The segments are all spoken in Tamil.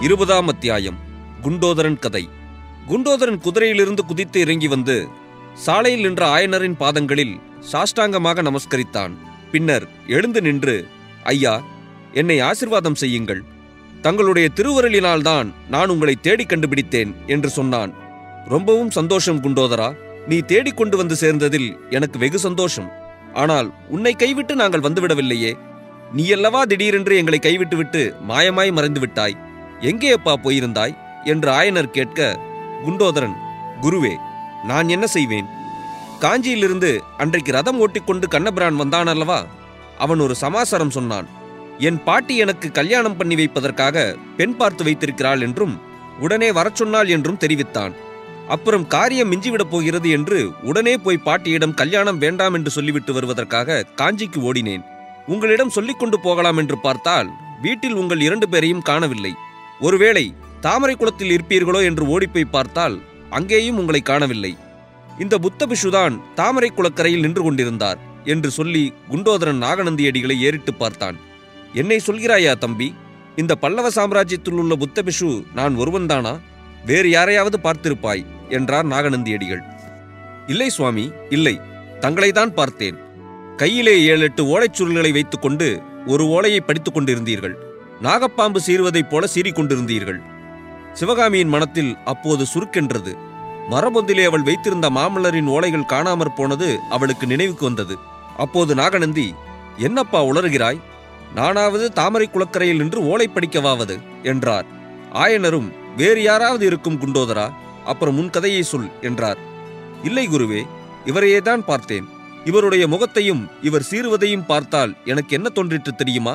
இருபதாம் அத்தியாயம் குண்டோதரன் கதை குண்டோதரன் குதிரையிலிருந்து குதித்து இறங்கி வந்து சாலையில் நின்ற ஆயனரின் பாதங்களில் சாஷ்டாங்கமாக நமஸ்கரித்தான் பின்னர் எழுந்து நின்று ஐயா என்னை ஆசிர்வாதம் செய்யுங்கள் தங்களுடைய திருவருளினால்தான் நான் உங்களை தேடிக் கண்டுபிடித்தேன் என்று சொன்னான் ரொம்பவும் சந்தோஷம் குண்டோதரா நீ தேடிக் கொண்டு வந்து சேர்ந்ததில் எனக்கு வெகு சந்தோஷம் ஆனால் உன்னை கைவிட்டு நாங்கள் வந்துவிடவில்லையே நீயல்லவா திடீரென்று எங்களை கைவிட்டுவிட்டு மாயமாய் மறைந்து விட்டாய் எங்கே அப்பா போயிருந்தாய் என்று ஆயனர் கேட்க குண்டோதரன் குருவே நான் என்ன செய்வேன் காஞ்சியிலிருந்து அன்றைக்கு ரதம் ஓட்டிக்கொண்டு கண்ணபிரான் வந்தான் அல்லவா அவன் ஒரு சமாசாரம் சொன்னான் என் பாட்டி எனக்கு கல்யாணம் பண்ணி வைப்பதற்காக பெண் பார்த்து வைத்திருக்கிறாள் என்றும் உடனே வரச் சொன்னாள் என்றும் தெரிவித்தான் அப்புறம் காரியம் மிஞ்சிவிடப் போகிறது என்று உடனே போய் பாட்டியிடம் கல்யாணம் வேண்டாம் என்று சொல்லிவிட்டு வருவதற்காக காஞ்சிக்கு ஓடினேன் உங்களிடம் சொல்லிக் கொண்டு போகலாம் என்று பார்த்தால் வீட்டில் உங்கள் இரண்டு பேரையும் காணவில்லை ஒருவேளை தாமரை குளத்தில் இருப்பீர்களோ என்று ஓடிப்போய் பார்த்தால் அங்கேயும் உங்களை காணவில்லை இந்த புத்த பிஷுதான் தாமரை குளக்கரையில் நின்று கொண்டிருந்தார் என்று சொல்லி குண்டோதரன் நாகநந்தியடிகளை ஏறிட்டு பார்த்தான் என்னை சொல்கிறாயா தம்பி இந்த பல்லவ சாம்ராஜ்யத்தில் உள்ள புத்த பிஷு நான் ஒருவன்தானா வேறு யாரையாவது பார்த்திருப்பாய் என்றார் நாகநந்தியடிகள் இல்லை சுவாமி இல்லை தங்களைதான் பார்த்தேன் கையிலே ஏழு எட்டு ஓலைச் சுருள்களை வைத்துக்கொண்டு ஒரு ஓலையை படித்துக் கொண்டிருந்தீர்கள் நாகப்பாம்பு சீறுவதைப் போல சீறிக் கொண்டிருந்தீர்கள் சிவகாமியின் மனத்தில் அப்போது சுருக்கென்றது மரபொந்திலே அவள் வைத்திருந்த மாமல்லரின் ஓலைகள் காணாமற் போனது அவளுக்கு நினைவுக்கு வந்தது அப்போது நாகநந்தி என்னப்பா உளறுகிறாய் நானாவது தாமரை குளக்கரையில் நின்று ஓலை படிக்கவாவது என்றார் ஆயனரும் வேறு யாராவது இருக்கும் குண்டோதரா அப்புறம் உன் கதையை சொல் என்றார் இல்லை குருவே இவரையே தான் பார்த்தேன் இவருடைய முகத்தையும் இவர் சீறுவதையும் பார்த்தால் எனக்கு என்ன தோன்றிற்று தெரியுமா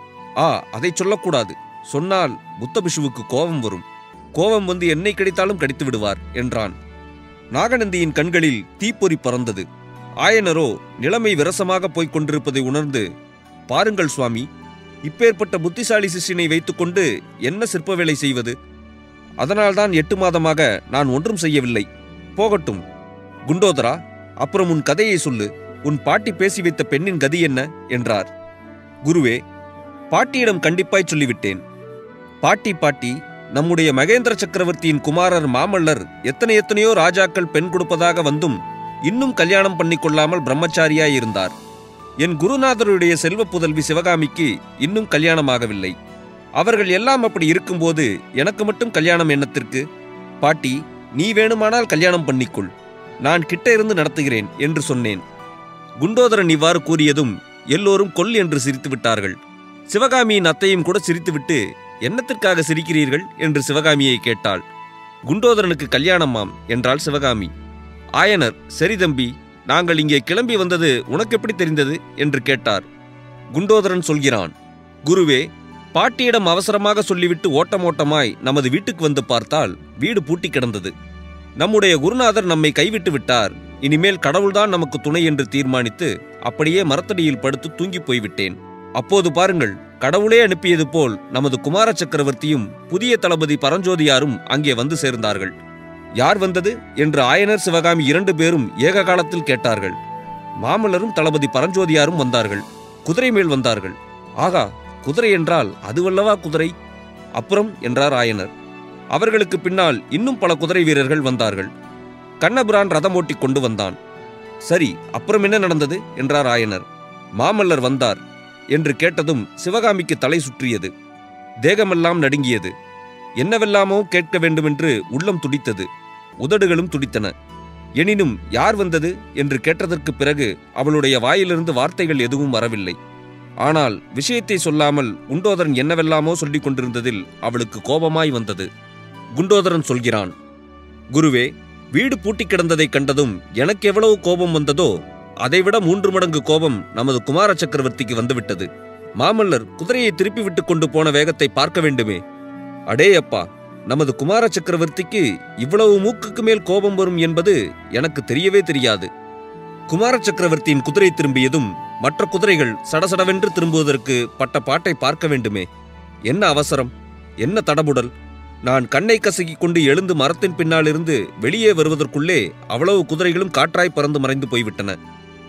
ஆ அதை சொல்லக்கூடாது சொன்னால் புத்தபிஷுவுக்கு கோபம் வரும் கோபம் வந்து என்னை கிடைத்தாலும் கடித்து விடுவார் என்றான் நாகநந்தியின் கண்களில் தீப்பொறி பறந்தது ஆயனரோ நிலைமை விரசமாக போய்க் கொண்டிருப்பதை உணர்ந்து பாருங்கள் சுவாமி இப்பேற்பட்ட புத்திசாலி சிஷ்யனை வைத்துக்கொண்டு என்ன சிற்ப வேலை செய்வது அதனால்தான் எட்டு மாதமாக நான் ஒன்றும் செய்யவில்லை போகட்டும் குண்டோதரா அப்புறம் உன் கதையை சொல்லு உன் பாட்டி பேசி வைத்த பெண்ணின் கதி என்ன என்றார் குருவே பாட்டியிடம் கண்டிப்பாய் சொல்லிவிட்டேன் பாட்டி பாட்டி நம்முடைய மகேந்திர சக்கரவர்த்தியின் குமாரர் மாமல்லர் எத்தனை எத்தனையோ ராஜாக்கள் பெண் கொடுப்பதாக வந்தும் இன்னும் கல்யாணம் பண்ணிக்கொள்ளாமல் பிரம்மச்சாரியாய் இருந்தார் என் குருநாதருடைய செல்வ புதல்வி சிவகாமிக்கு இன்னும் கல்யாணமாகவில்லை அவர்கள் எல்லாம் அப்படி இருக்கும்போது எனக்கு மட்டும் கல்யாணம் எண்ணத்திற்கு பாட்டி நீ வேணுமானால் கல்யாணம் பண்ணிக்கொள் நான் கிட்ட இருந்து நடத்துகிறேன் என்று சொன்னேன் குண்டோதரன் இவ்வாறு கூறியதும் எல்லோரும் கொல் என்று சிரித்து விட்டார்கள் சிவகாமியின் அத்தையும் கூட சிரித்துவிட்டு என்னத்திற்காக சிரிக்கிறீர்கள் என்று சிவகாமியை கேட்டாள் குண்டோதரனுக்கு கல்யாணமாம் என்றாள் சிவகாமி ஆயனர் சரி தம்பி நாங்கள் இங்கே கிளம்பி வந்தது உனக்கு எப்படி தெரிந்தது என்று கேட்டார் குண்டோதரன் சொல்கிறான் குருவே பாட்டியிடம் அவசரமாக சொல்லிவிட்டு ஓட்டம் ஓட்டமாய் நமது வீட்டுக்கு வந்து பார்த்தால் வீடு பூட்டி கிடந்தது நம்முடைய குருநாதர் நம்மை கைவிட்டு விட்டார் இனிமேல் கடவுள்தான் நமக்கு துணை என்று தீர்மானித்து அப்படியே மரத்தடியில் படுத்து தூங்கிப் போய்விட்டேன் அப்போது பாருங்கள் கடவுளே அனுப்பியது போல் நமது குமார சக்கரவர்த்தியும் புதிய தளபதி பரஞ்சோதியாரும் அங்கே வந்து சேர்ந்தார்கள் யார் வந்தது என்று ஆயனர் சிவகாமி இரண்டு பேரும் ஏக காலத்தில் கேட்டார்கள் மாமல்லரும் தளபதி பரஞ்சோதியாரும் வந்தார்கள் குதிரை மேல் வந்தார்கள் ஆகா குதிரை என்றால் அதுவல்லவா குதிரை அப்புறம் என்றார் ஆயனர் அவர்களுக்கு பின்னால் இன்னும் பல குதிரை வீரர்கள் வந்தார்கள் கண்ணபுரான் ரதம் ஓட்டிக் கொண்டு வந்தான் சரி அப்புறம் என்ன நடந்தது என்றார் ஆயனர் மாமல்லர் வந்தார் என்று கேட்டதும் சிவகாமிக்கு தலை சுற்றியது தேகமெல்லாம் நடுங்கியது என்னவெல்லாமோ கேட்க வேண்டுமென்று உள்ளம் துடித்தது உதடுகளும் துடித்தன எனினும் யார் வந்தது என்று கேட்டதற்கு பிறகு அவளுடைய வாயிலிருந்து வார்த்தைகள் எதுவும் வரவில்லை ஆனால் விஷயத்தை சொல்லாமல் குண்டோதரன் என்னவெல்லாமோ சொல்லிக் கொண்டிருந்ததில் அவளுக்கு கோபமாய் வந்தது குண்டோதரன் சொல்கிறான் குருவே வீடு பூட்டி கிடந்ததைக் கண்டதும் எனக்கு எவ்வளவு கோபம் வந்ததோ அதைவிட மூன்று மடங்கு கோபம் நமது குமார சக்கரவர்த்திக்கு வந்துவிட்டது மாமல்லர் குதிரையை திருப்பி விட்டு கொண்டு போன வேகத்தை பார்க்க வேண்டுமே அடே அப்பா நமது குமார சக்கரவர்த்திக்கு இவ்வளவு மூக்குக்கு மேல் கோபம் வரும் என்பது எனக்கு தெரியவே தெரியாது குமார சக்கரவர்த்தியின் குதிரை திரும்பியதும் மற்ற குதிரைகள் சடசடவென்று திரும்புவதற்கு பட்ட பாட்டை பார்க்க வேண்டுமே என்ன அவசரம் என்ன தடபுடல் நான் கண்ணை கசக்கிக் கொண்டு எழுந்து மரத்தின் பின்னாலிருந்து வெளியே வருவதற்குள்ளே அவ்வளவு குதிரைகளும் காற்றாய் பறந்து மறைந்து போய்விட்டன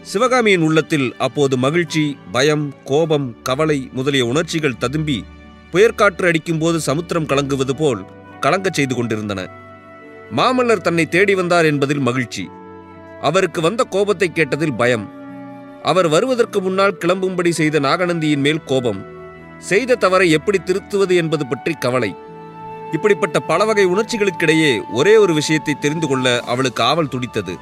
சிவகாமியின் உள்ளத்தில் அப்போது மகிழ்ச்சி பயம் கோபம் கவலை முதலிய உணர்ச்சிகள் ததும்பி புயற்காற்று அடிக்கும்போது சமுத்திரம் கலங்குவது போல் கலங்கச் செய்து கொண்டிருந்தன மாமல்லர் தன்னை தேடி வந்தார் என்பதில் மகிழ்ச்சி அவருக்கு வந்த கோபத்தை கேட்டதில் பயம் அவர் வருவதற்கு முன்னால் கிளம்பும்படி செய்த நாகநந்தியின் மேல் கோபம் செய்த தவறை எப்படி திருத்துவது என்பது பற்றி கவலை இப்படிப்பட்ட பல வகை உணர்ச்சிகளுக்கிடையே ஒரே ஒரு விஷயத்தை தெரிந்து கொள்ள அவளுக்கு ஆவல் துடித்தது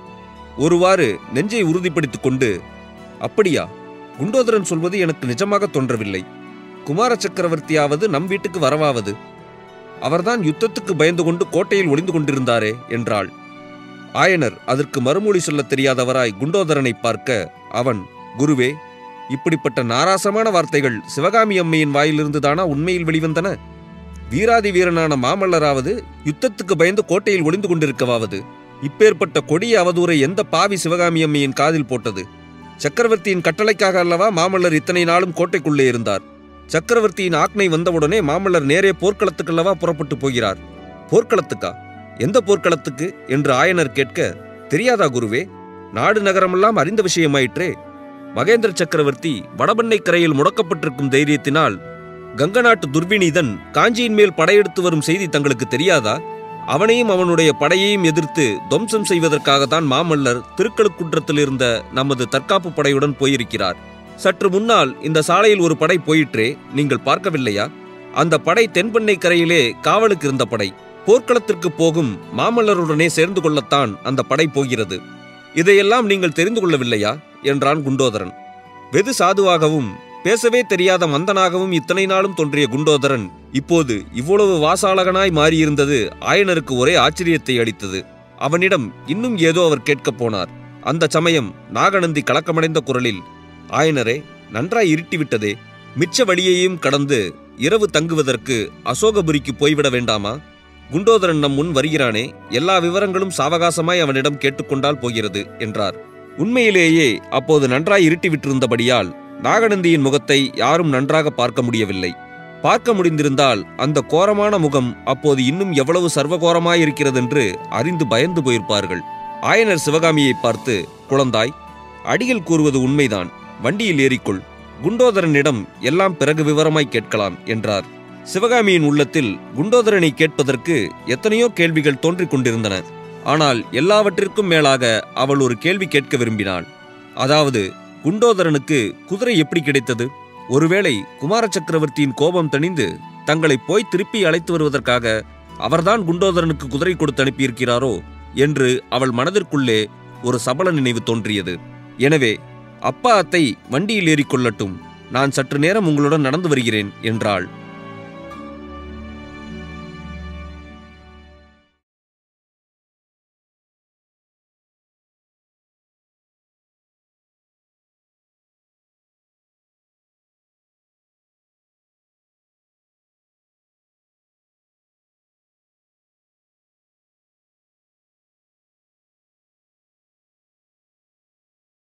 ஒருவாறு நெஞ்சை உறுதிப்படுத்திக் கொண்டு அப்படியா குண்டோதரன் சொல்வது எனக்கு நிஜமாக தோன்றவில்லை குமார சக்கரவர்த்தியாவது நம் வீட்டுக்கு வரவாவது அவர்தான் யுத்தத்துக்கு பயந்து கொண்டு கோட்டையில் ஒளிந்து கொண்டிருந்தாரே என்றாள் ஆயனர் அதற்கு மறுமொழி சொல்லத் தெரியாதவராய் குண்டோதரனை பார்க்க அவன் குருவே இப்படிப்பட்ட நாராசமான வார்த்தைகள் சிவகாமி அம்மையின் வாயிலிருந்து தானா உண்மையில் வெளிவந்தன வீராதி வீரனான மாமல்லராவது யுத்தத்துக்கு பயந்து கோட்டையில் ஒளிந்து கொண்டிருக்கவாவது இப்பேற்பட்ட கொடிய அவதூறை எந்த பாவி சிவகாமி அம்மையின் காதில் போட்டது சக்கரவர்த்தியின் கட்டளைக்காக அல்லவா மாமல்லர் இத்தனை நாளும் கோட்டைக்குள்ளே இருந்தார் சக்கரவர்த்தியின் ஆக்னை வந்தவுடனே மாமல்லர் நேரே போர்க்களத்துக்கல்லவா புறப்பட்டு போகிறார் போர்க்களத்துக்கா எந்த போர்க்களத்துக்கு என்று ஆயனர் கேட்க தெரியாதா குருவே நாடு நகரமெல்லாம் அறிந்த விஷயமாயிற்றே மகேந்திர சக்கரவர்த்தி வடபண்ணை கரையில் முடக்கப்பட்டிருக்கும் தைரியத்தினால் கங்க நாட்டு துர்விநீதன் காஞ்சியின் மேல் படையெடுத்து வரும் செய்தி தங்களுக்கு தெரியாதா அவனையும் அவனுடைய படையையும் எதிர்த்து துவம்சம் செய்வதற்காகத்தான் மாமல்லர் திருக்கழுக்குன்றத்தில் இருந்த நமது தற்காப்பு படையுடன் போயிருக்கிறார் சற்று முன்னால் இந்த சாலையில் ஒரு படை போயிற்றே நீங்கள் பார்க்கவில்லையா அந்த படை தென்பண்ணை கரையிலே காவலுக்கு இருந்த படை போர்க்களத்திற்கு போகும் மாமல்லருடனே சேர்ந்து கொள்ளத்தான் அந்த படை போகிறது இதையெல்லாம் நீங்கள் தெரிந்து கொள்ளவில்லையா என்றான் குண்டோதரன் வெது சாதுவாகவும் பேசவே தெரியாத மந்தனாகவும் இத்தனை நாளும் தோன்றிய குண்டோதரன் இப்போது இவ்வளவு வாசாளகனாய் மாறியிருந்தது ஆயனருக்கு ஒரே ஆச்சரியத்தை அளித்தது அவனிடம் இன்னும் ஏதோ அவர் கேட்கப் போனார் அந்த சமயம் நாகநந்தி கலக்கமடைந்த குரலில் ஆயனரே நன்றாய் இருட்டிவிட்டதே மிச்ச வழியையும் கடந்து இரவு தங்குவதற்கு அசோகபுரிக்கு போய்விட வேண்டாமா குண்டோதரன் நம் முன் வருகிறானே எல்லா விவரங்களும் சாவகாசமாய் அவனிடம் கேட்டுக்கொண்டால் போகிறது என்றார் உண்மையிலேயே அப்போது நன்றாய் இருட்டிவிட்டிருந்தபடியால் நாகநந்தியின் முகத்தை யாரும் நன்றாக பார்க்க முடியவில்லை பார்க்க முடிந்திருந்தால் அந்த கோரமான முகம் அப்போது இன்னும் எவ்வளவு சர்வகோரமாயிருக்கிறதென்று அறிந்து பயந்து போயிருப்பார்கள் ஆயனர் சிவகாமியை பார்த்து குழந்தாய் அடியில் கூறுவது உண்மைதான் வண்டியில் ஏறிக்கொள் குண்டோதரனிடம் எல்லாம் பிறகு விவரமாய் கேட்கலாம் என்றார் சிவகாமியின் உள்ளத்தில் குண்டோதரனை கேட்பதற்கு எத்தனையோ கேள்விகள் தோன்றிக் கொண்டிருந்தன ஆனால் எல்லாவற்றிற்கும் மேலாக அவள் ஒரு கேள்வி கேட்க விரும்பினாள் அதாவது குண்டோதரனுக்கு குதிரை எப்படி கிடைத்தது ஒருவேளை குமார சக்கரவர்த்தியின் கோபம் தணிந்து தங்களை போய் திருப்பி அழைத்து வருவதற்காக அவர்தான் குண்டோதரனுக்கு குதிரை கொடுத்து அனுப்பியிருக்கிறாரோ என்று அவள் மனதிற்குள்ளே ஒரு சபல நினைவு தோன்றியது எனவே அப்பா அத்தை வண்டியில் ஏறிக்கொள்ளட்டும் நான் சற்று நேரம் உங்களுடன் நடந்து வருகிறேன் என்றாள்